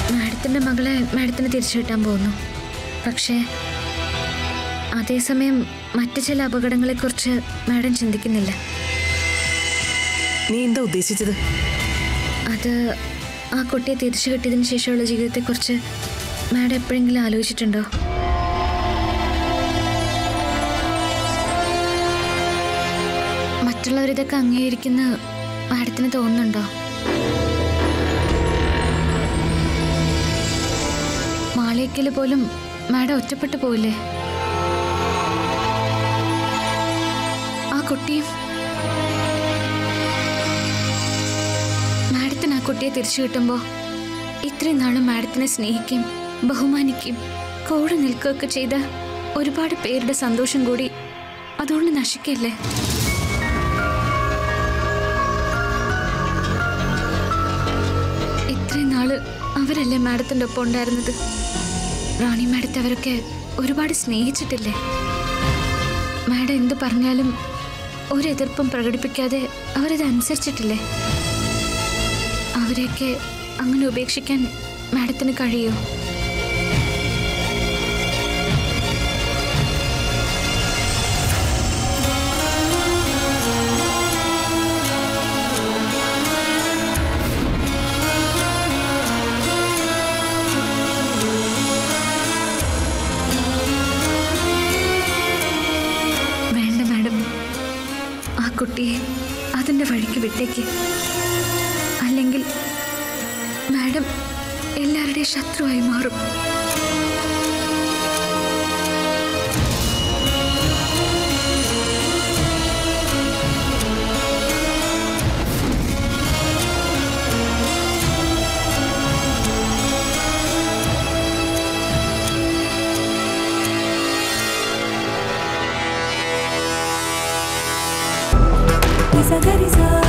മാഡത്തിൻ്റെ മകളെ മാഡത്തിന് തിരിച്ചു കിട്ടാൻ പോകുന്നു പക്ഷേ അതേസമയം മറ്റു ചില അപകടങ്ങളെക്കുറിച്ച് മാഡം ചിന്തിക്കുന്നില്ല നീ എന്താ ഉദ്ദേശിച്ചത് അത് ആ കുട്ടിയെ തിരിച്ചു കിട്ടിയതിന് ശേഷമുള്ള ജീവിതത്തെക്കുറിച്ച് മാഡം എപ്പോഴെങ്കിലും ആലോചിച്ചിട്ടുണ്ടോ മറ്റുള്ളവരിതൊക്കെ അംഗീകരിക്കുന്ന മാഡത്തിന് തോന്നുന്നുണ്ടോ മാളിയക്കൽ പോലും മാഡം ഒറ്റപ്പെട്ടു പോയില്ലേ ആ കുട്ടിയും മാഡത്തിന് ആ കുട്ടിയെ തിരിച്ചു കിട്ടുമ്പോൾ ഇത്രയും നാളും മാഡത്തിനെ സ്നേഹിക്കും ബഹുമാനിക്കും കൂടെ നിൽക്കുകയൊക്കെ ചെയ്ത ഒരുപാട് പേരുടെ സന്തോഷം കൂടി അതുകൊണ്ട് നശിക്കല്ലേ ഇത്രയും നാള് അവരല്ലേ മാഡത്തിൻ്റെ ഒപ്പം ഉണ്ടായിരുന്നത് റാണി മാഡത്തെ അവരൊക്കെ ഒരുപാട് സ്നേഹിച്ചിട്ടില്ലേ മാഡം എന്ത് പറഞ്ഞാലും ഒരു എതിർപ്പും പ്രകടിപ്പിക്കാതെ അവരത് അനുസരിച്ചിട്ടില്ലേ അവരെയൊക്കെ അങ്ങനെ ഉപേക്ഷിക്കാൻ മാഡത്തിന് കഴിയോ വേണ്ട മാഡം ആ കുട്ടിയെ അതിൻ്റെ വഴിക്ക് വിട്ടേക്ക് അല്ലെങ്കിൽ മാഡം എല്ലാവരുടെയും ശത്രുവായി മാറും Isa Garisa